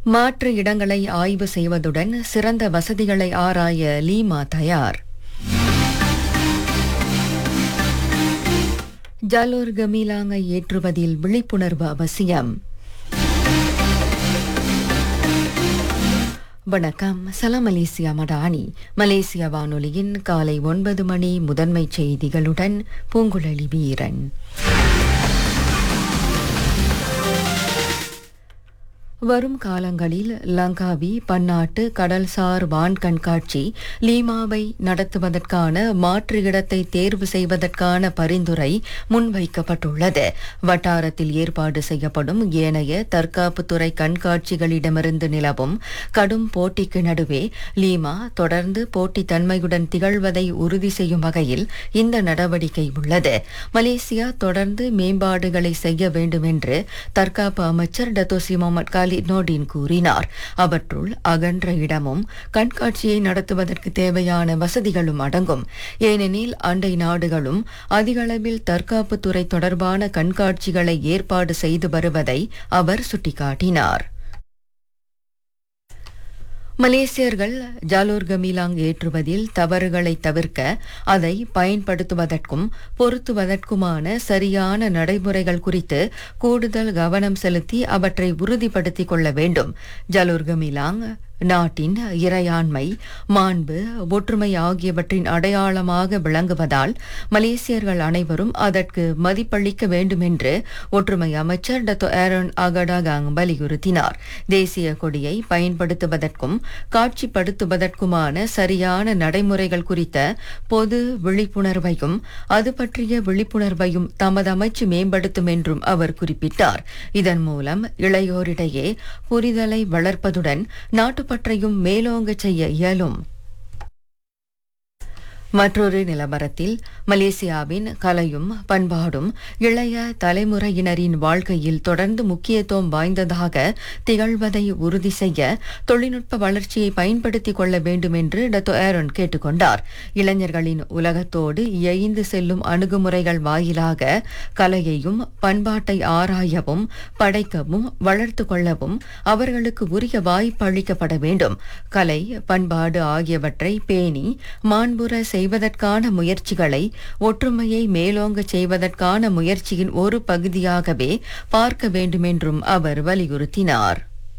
மாற்று இடங்களை ஆய்வு செய்வதுடன் சிறந்த வசதிகளை ஆராய லீமா தயார் ஜலோர் கமீலாங்கை ஏற்றுவதில் விழிப்புணர்வு அவசியம் வணக்கம் சலாம் மலேசியா மடானி மலேசியா வானொலியின் காலை ஒன்பது மணி முதன்மை செய்திகளுடன் பூங்குழலி வீரன் வரும் காலங்களில் லங்காவி பன்னாட்டு கடல்சார் வான் கண்காட்சி லீமாவை நடத்துவதற்கான மாற்று இடத்தை தேர்வு செய்வதற்கான பரிந்துரை முன்வைக்கப்பட்டுள்ளது வட்டாரத்தில் ஏற்பாடு செய்யப்படும் ஏனைய தற்காப்புத்துறை கண்காட்சிகளிடமிருந்து நிலவும் கடும் போட்டிக்கு நடுவே லீமா தொடர்ந்து போட்டித்தன்மையுடன் திகழ்வதை உறுதி செய்யும் வகையில் இந்த நடவடிக்கை உள்ளது மலேசியா தொடர்ந்து மேம்பாடுகளை செய்ய வேண்டும் என்று தற்காப்பு அமைச்சர் டத்தோசி முகமது காலி நோடின் கூறினார் அவற்றுள் அகன்ற இடமும் கண்காட்சியை நடத்துவதற்கு தேவையான வசதிகளும் அடங்கும் ஏனெனில் அண்டை நாடுகளும் அதிகளவில் தற்காப்புத்துறை தொடர்பான கண்காட்சிகளை ஏற்பாடு செய்து வருவதை அவர் சுட்டிக்காட்டினார் மலேசியர்கள் ஜாலோர் கமிலாங் ஏற்றுவதில் தவறுகளை தவிர்க்க அதை பயன்படுத்துவதற்கும் பொருத்துவதற்குமான சரியான நடைமுறைகள் குறித்து கூடுதல் கவனம் செலுத்தி அவற்றை உறுதிப்படுத்திக் கொள்ள வேண்டும் ஜாலோர் கமிலாங் நாட்டின் இறையாண்மை மாண்பு ஒற்றுமை ஆகியவற்றின் அடையாளமாக விளங்குவதால் மலேசியர்கள் அனைவரும் அதற்கு மதிப்பளிக்க வேண்டும் என்று ஒற்றுமை அமைச்சர் டத்தோ ஏரன் அகடாகாங் வலியுறுத்தினார் தேசிய கொடியை பயன்படுத்துவதற்கும் காட்சிப்படுத்துவதற்குமான சரியான நடைமுறைகள் குறித்த பொது விழிப்புணர்வையும் அது பற்றிய விழிப்புணர்வையும் தமது அமைச்சு மேம்படுத்தும் என்றும் அவர் குறிப்பிட்டார் இதன் மூலம் இளையோரிடையே புரிதலை வளர்ப்பதுடன் நாட்டுப்பற்றையும் மேலோங்கச் செய்ய இயலும் மற்றொரு நிலவரத்தில் மலேசியாவின் கலையும் பண்பாடும் இளைய தலைமுறையினரின் வாழ்க்கையில் தொடர்ந்து முக்கியத்துவம் வாய்ந்ததாக திகழ்வதை உறுதி செய்ய தொழில்நுட்ப வளர்ச்சியை பயன்படுத்திக் கொள்ள வேண்டும் என்று டத்தோ ஏரன் கேட்டுக்கொண்டார் இளைஞர்களின் உலகத்தோடு இயைந்து செல்லும் அணுகுமுறைகள் வாயிலாக கலையையும் பண்பாட்டை ஆராயவும் படைக்கவும் வளர்த்து கொள்ளவும் அவர்களுக்கு உரிய வாய்ப்பு அளிக்கப்பட வேண்டும் கலை பண்பாடு ஆகியவற்றை பேணி மாண்புற செய்வதற்கான முயற்சிகளை ஒற்றுமையை மேலோங்க செய்வதற்கான முயற்சியின் ஒரு பகுதியாகவே பார்க்க வேண்டுமென்றும் அவர் வலியுறுத்தினார்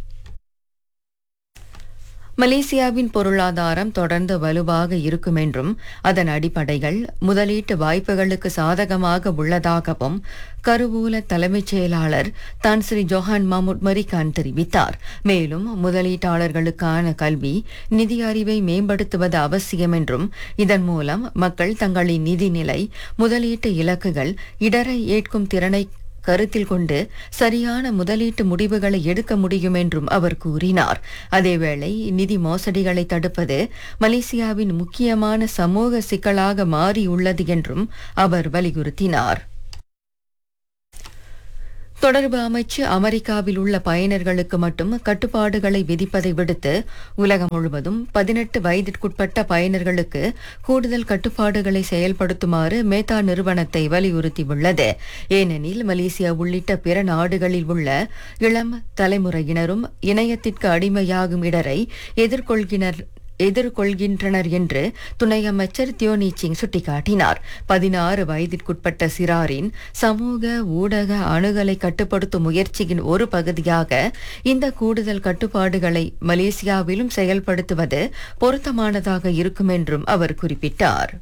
மலேசியாவின் பொருளாதாரம் தொடர்ந்து வலுவாக இருக்கும் என்றும் அதன் அடிப்படைகள் முதலீட்டு வாய்ப்புகளுக்கு சாதகமாக உள்ளதாகவும் கருவூல தலைமைச் செயலாளர் தான் ஸ்ரீ ஜோஹான் மாமுட் மரிகான் தெரிவித்தார் மேலும் முதலீட்டாளர்களுக்கான கல்வி நிதி அறிவை மேம்படுத்துவது அவசியம் என்றும் இதன் மூலம் மக்கள் தங்களின் நிதிநிலை முதலீட்டு இலக்குகள் இடரை ஏற்கும் திறனை கருத்தில் கொண்டு சரியான முதலீட்டு முடிவுகளை எடுக்க முடியும் என்றும் அவர் கூறினார் அதேவேளை நிதி மோசடிகளை தடுப்பது மலேசியாவின் முக்கியமான சமூக சிக்கலாக மாறியுள்ளது என்றும் அவர் வலியுறுத்தினார் தொடர்பு அமைச்சு அமெரிக்காவில் உள்ள பயனர்களுக்கு மட்டும் கட்டுப்பாடுகளை விதிப்பதை விடுத்து உலகம் முழுவதும் பதினெட்டு வயதிற்குட்பட்ட பயனர்களுக்கு கூடுதல் கட்டுப்பாடுகளை செயல்படுத்துமாறு மேத்தா நிறுவனத்தை வலியுறுத்தியுள்ளது ஏனெனில் மலேசியா உள்ளிட்ட பிற நாடுகளில் உள்ள இளம் தலைமுறையினரும் இணையத்திற்கு அடிமையாகும் இடரை எதிர்கொள்கினர் எதிர்கொள்கின்றனர் என்று துணை அமைச்சர் தியோனி சிங் சுட்டிக்காட்டினார் பதினாறு வயதிற்குட்பட்ட சிறாரின் சமூக ஊடக அணுகலை கட்டுப்படுத்தும் முயற்சியின் ஒரு பகுதியாக இந்த கூடுதல் கட்டுப்பாடுகளை மலேசியாவிலும் செயல்படுத்துவது பொருத்தமானதாக இருக்கும் என்றும் அவர் குறிப்பிட்டார்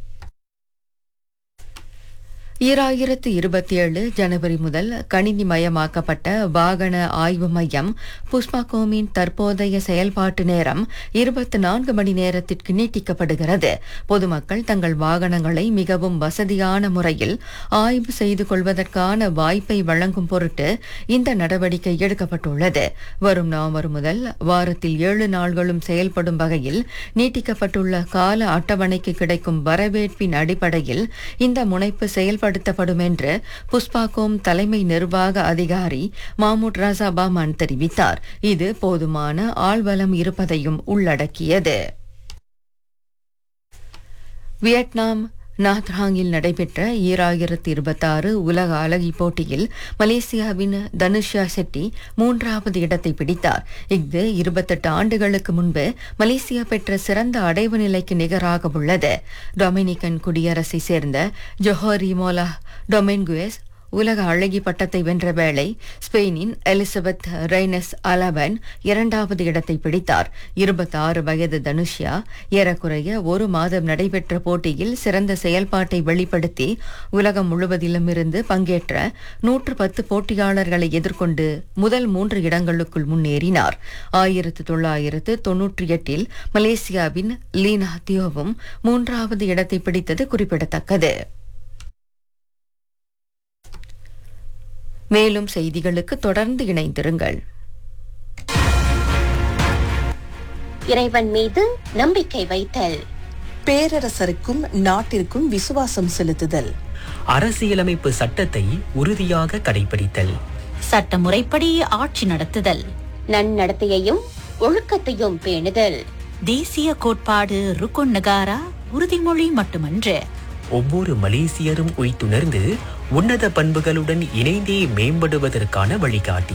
ஈராயிரத்து இருபத்தி ஏழு ஜனவரி முதல் கணினிமயமாக்கப்பட்ட வாகன ஆய்வு மையம் புஷ்பாகோமின் தற்போதைய செயல்பாட்டு நேரம் இருபத்தி நான்கு மணி நேரத்திற்கு நீட்டிக்கப்படுகிறது பொதுமக்கள் தங்கள் வாகனங்களை மிகவும் வசதியான முறையில் ஆய்வு செய்து கொள்வதற்கான வாய்ப்பை வழங்கும் பொருட்டு இந்த நடவடிக்கை எடுக்கப்பட்டுள்ளது வரும் நவம்பர் முதல் வாரத்தில் ஏழு நாள்களும் செயல்படும் வகையில் நீட்டிக்கப்பட்டுள்ள கால அட்டவணைக்கு கிடைக்கும் வரவேற்பின் அடிப்படையில் இந்த முனைப்பு செயல்படுத்தப்படும் என்று புஷ்பாகோம் தலைமை நிர்வாக அதிகாரி மாமூட் ராசா பாமான் தெரிவித்தார் இது போதுமான ஆள்வலம் இருப்பதையும் உள்ளடக்கியது வியட்நாம் நாத்ராங்கில் நடைபெற்ற ஈராயிரத்து இருபத்தாறு உலக அழகி போட்டியில் மலேசியாவின் தனுஷா செட்டி மூன்றாவது இடத்தை பிடித்தார் இஃது இருபத்தெட்டு ஆண்டுகளுக்கு முன்பு மலேசியா பெற்ற சிறந்த அடைவு நிலைக்கு நிகராக உள்ளது டொமினிகன் குடியரசை சேர்ந்த ஜொஹோரி மோலா டொமென்குயஸ் உலக அழகி பட்டத்தை வென்ற வேளை ஸ்பெயினின் எலிசபெத் ரெய்னஸ் அலவன் இரண்டாவது இடத்தை பிடித்தார் இருபத்தாறு வயது தனுஷ்யா ஏறக்குறைய ஒரு மாதம் நடைபெற்ற போட்டியில் சிறந்த செயல்பாட்டை வெளிப்படுத்தி உலகம் முழுவதிலும் இருந்து பங்கேற்ற நூற்று பத்து போட்டியாளர்களை எதிர்கொண்டு முதல் மூன்று இடங்களுக்குள் முன்னேறினார் ஆயிரத்து தொள்ளாயிரத்து தொன்னூற்றி எட்டில் மலேசியாவின் லீனா தியோவும் மூன்றாவது இடத்தை பிடித்தது குறிப்பிடத்தக்கது மேலும் செய்திகளுக்கு தொடர்ந்து இணைந்திருங்கள் இறைவன் மீது நம்பிக்கை வைத்தல் பேரரசருக்கும் நாட்டிற்கும் விசுவாசம் செலுத்துதல் அரசியலமைப்பு சட்டத்தை உறுதியாக கடைபிடித்தல் சட்டமுறைப்படி ஆட்சி நடத்துதல் நன்னடத்தையையும் ஒழுக்கத்தையும் பேணுதல் தேசிய கோட்பாடு ருக்குன் நகாரா உறுதிமொழி மட்டுமன்று ஒவ்வொரு மலேசியரும் உய்த்துணர்ந்து உன்னத பண்புகளுடன் இணைந்தே மேம்படுவதற்கான வழிகாட்டி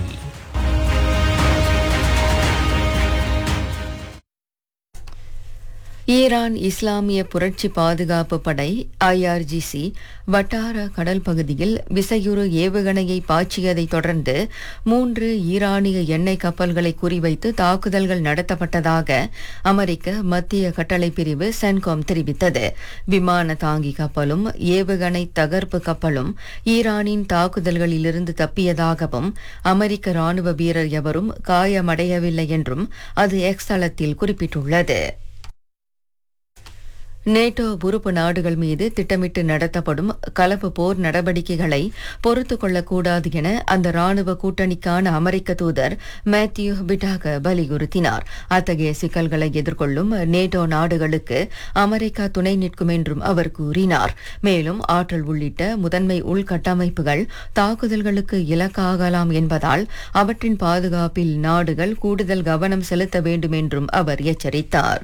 ஈரான் இஸ்லாமிய புரட்சி பாதுகாப்பு படை ஐஆர்ஜிசி வட்டார கடல் பகுதியில் விசையுறு ஏவுகணையை பாய்ச்சியதை தொடர்ந்து மூன்று ஈரானிய எண்ணெய் கப்பல்களை குறிவைத்து தாக்குதல்கள் நடத்தப்பட்டதாக அமெரிக்க மத்திய கட்டளை பிரிவு சென்காம் தெரிவித்தது விமான தாங்கி கப்பலும் ஏவுகணை தகர்ப்பு கப்பலும் ஈரானின் தாக்குதல்களிலிருந்து தப்பியதாகவும் அமெரிக்க ராணுவ வீரர் எவரும் காயமடையவில்லை என்றும் அது எக்ஸ் தளத்தில் குறிப்பிட்டுள்ளது நேட்டோ உறுப்பு நாடுகள் மீது திட்டமிட்டு நடத்தப்படும் கலப்பு போர் நடவடிக்கைகளை பொறுத்து கொள்ளக்கூடாது என அந்த ராணுவ கூட்டணிக்கான அமெரிக்க தூதர் மேத்யூ பிட்டாக வலியுறுத்தினார் அத்தகைய சிக்கல்களை எதிர்கொள்ளும் நேட்டோ நாடுகளுக்கு அமெரிக்கா துணை நிற்கும் என்றும் அவர் கூறினார் மேலும் ஆற்றல் உள்ளிட்ட முதன்மை உள்கட்டமைப்புகள் தாக்குதல்களுக்கு இலக்காகலாம் என்பதால் அவற்றின் பாதுகாப்பில் நாடுகள் கூடுதல் கவனம் செலுத்த வேண்டும் என்றும் அவர் எச்சரித்தார்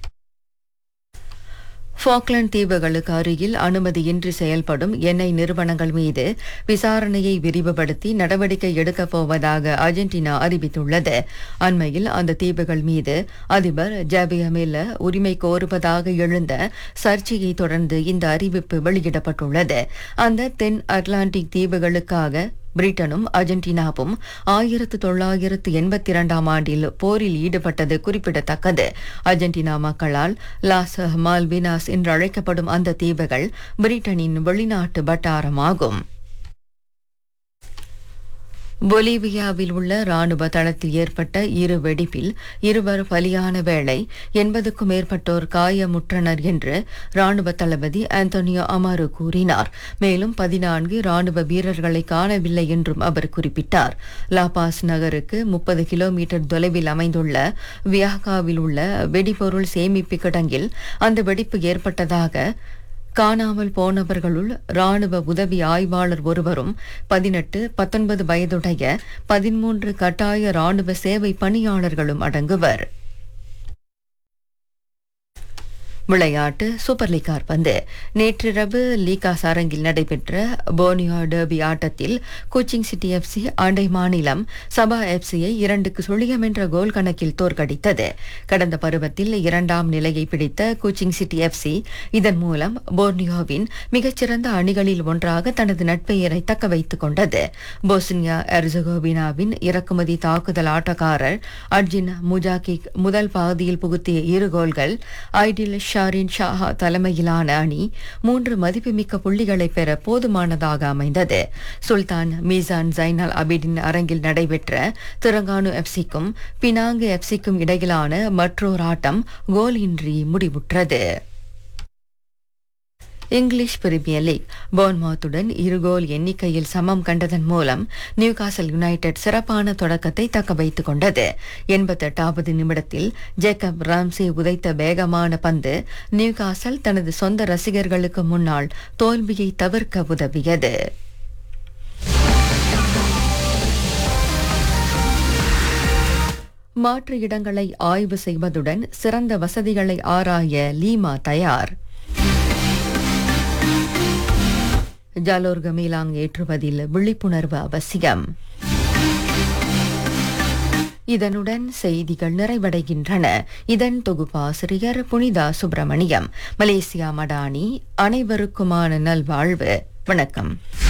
ஃபாக்லாந்து தீவுகளுக்கு அருகில் அனுமதியின்றி செயல்படும் எண்ணெய் நிறுவனங்கள் மீது விசாரணையை விரிவுபடுத்தி நடவடிக்கை எடுக்கப் போவதாக அர்ஜென்டினா அறிவித்துள்ளது அண்மையில் அந்த தீவுகள் மீது அதிபர் ஜாபியமில்ல உரிமை கோருவதாக எழுந்த சர்ச்சையை தொடர்ந்து இந்த அறிவிப்பு வெளியிடப்பட்டுள்ளது அந்த தென் அட்லாண்டிக் தீவுகளுக்காக பிரிட்டனும் அர்ஜென்டினாவும் ஆயிரத்து தொள்ளாயிரத்து எண்பத்தி இரண்டாம் ஆண்டில் போரில் ஈடுபட்டது குறிப்பிடத்தக்கது அர்ஜென்டினா மக்களால் லாஸ் மால்வினாஸ் என்று அழைக்கப்படும் அந்த தீவுகள் பிரிட்டனின் வெளிநாட்டு வட்டாரமாகும் பொலிவியாவில் உள்ள ராணுவ தளத்தில் ஏற்பட்ட இரு வெடிப்பில் இருவர் பலியான வேளை எண்பதுக்கும் மேற்பட்டோர் காயமுற்றனர் என்று ராணுவ தளபதி ஆந்தோனியோ அமாரு கூறினார் மேலும் பதினான்கு ராணுவ வீரர்களை காணவில்லை என்றும் அவர் குறிப்பிட்டார் லாபாஸ் நகருக்கு முப்பது கிலோமீட்டர் தொலைவில் அமைந்துள்ள வியாகாவில் உள்ள வெடிபொருள் சேமிப்பு கிடங்கில் அந்த வெடிப்பு ஏற்பட்டதாக காணாமல் போனவர்களுள் ராணுவ உதவி ஆய்வாளர் ஒருவரும் பதினெட்டு பத்தொன்பது வயதுடைய பதிமூன்று கட்டாய ராணுவ சேவை பணியாளர்களும் அடங்குவர் விளையாட்டு சூப்பர் லீக் காற்பந்து நேற்றிரவு லீகாஸ் அரங்கில் நடைபெற்ற போனியோ டர்பி ஆட்டத்தில் கோச்சிங் சிட்டி எஃப்சி அண்டை மாநிலம் சபா எஃப்சியை இரண்டுக்கு சுழியம் என்ற கோல் கணக்கில் தோற்கடித்தது கடந்த பருவத்தில் இரண்டாம் நிலையை பிடித்த கோச்சிங் சிட்டி எஃப்சி இதன் மூலம் போர்னியோவின் மிகச்சிறந்த அணிகளில் ஒன்றாக தனது நட்பெயரை தக்க வைத்துக் கொண்டது போஸ்னியா எர்சகோவினாவின் இறக்குமதி தாக்குதல் ஆட்டக்காரர் அர்ஜின் முஜாகிக் முதல் பாதியில் புகுத்திய இரு கோல்கள் ஐடில் ஷாரின் ஷாஹா தலைமையிலான அணி மூன்று மதிப்புமிக்க புள்ளிகளை பெற போதுமானதாக அமைந்தது சுல்தான் மீசான் ஜைனல் அபிடின் அரங்கில் நடைபெற்ற திரங்கானு எஃப்சிக்கும் பினாங்கு எஃப்சிக்கும் இடையிலான மற்றொரு ஆட்டம் கோல் இன்றி முடிவுற்றது இங்கிலீஷ் பிரீமியர் லீக் போர்ன்மவுத்துடன் இரு கோல் எண்ணிக்கையில் சமம் கண்டதன் மூலம் நியூகாசல் யுனைடெட் சிறப்பான தொடக்கத்தை தக்க வைத்துக் கொண்டது எண்பத்தெட்டாவது நிமிடத்தில் ஜேக்கப் ராம்சே உதைத்த வேகமான பந்து நியூகாசல் தனது சொந்த ரசிகர்களுக்கு முன்னால் தோல்வியை தவிர்க்க உதவியது மாற்று இடங்களை ஆய்வு செய்வதுடன் சிறந்த வசதிகளை ஆராய லீமா தயார் ஜாலோர் கமீலாங் ஏற்றுவதில் விழிப்புணர்வு அவசியம் இதனுடன் செய்திகள் நிறைவடைகின்றன இதன் தொகுப்பாசிரியர் புனிதா சுப்பிரமணியம் மலேசியா மடானி அனைவருக்குமான நல்வாழ்வு வணக்கம்